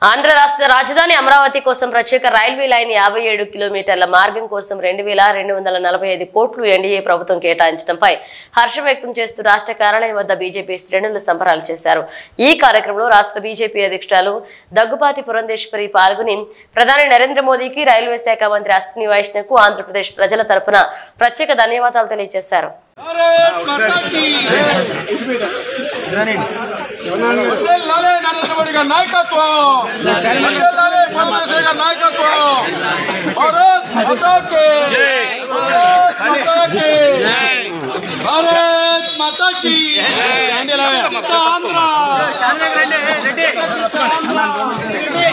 ఆంధ్ర రాష్ట్ర రాజధాని అమరావతి కోసం ప్రత్యేక రైల్వే లైన్ యాభై ఏడు కిలోమీటర్ల మార్గం కోసం రెండు వేల రెండు వందల నలభై ఐదు కోట్లు ఎన్డీఏ ప్రభుత్వం కేటాయించడంపై హర్షం వ్యక్తం చేస్తూ రాష్ట్ర కార్యాలయం వద్ద బీజేపీ శ్రేణులు సంబరాలు చేశారు ఈ కార్యక్రమంలో రాష్ట్ర బీజేపీ అధ్యక్షురాలు దగ్గుపాటి పురంధేశ్వరి పాల్గొని ప్రధాని నరేంద్ర మోదీకి రైల్వే శాఖ మంత్రి అశ్విని వైష్ణవ్కు ఆంధ్రప్రదేశ్ ప్రజల తరపున ప్రత్యేక ధన్యవాదాలు తెలియజేశారు भारत माता की वंदे लाले नरेंद्र मोदी का नायकत्व वंदे लाले प्रधानमंत्री का नायकत्व भारत माता के भारत माता के भारत माता की आंध्र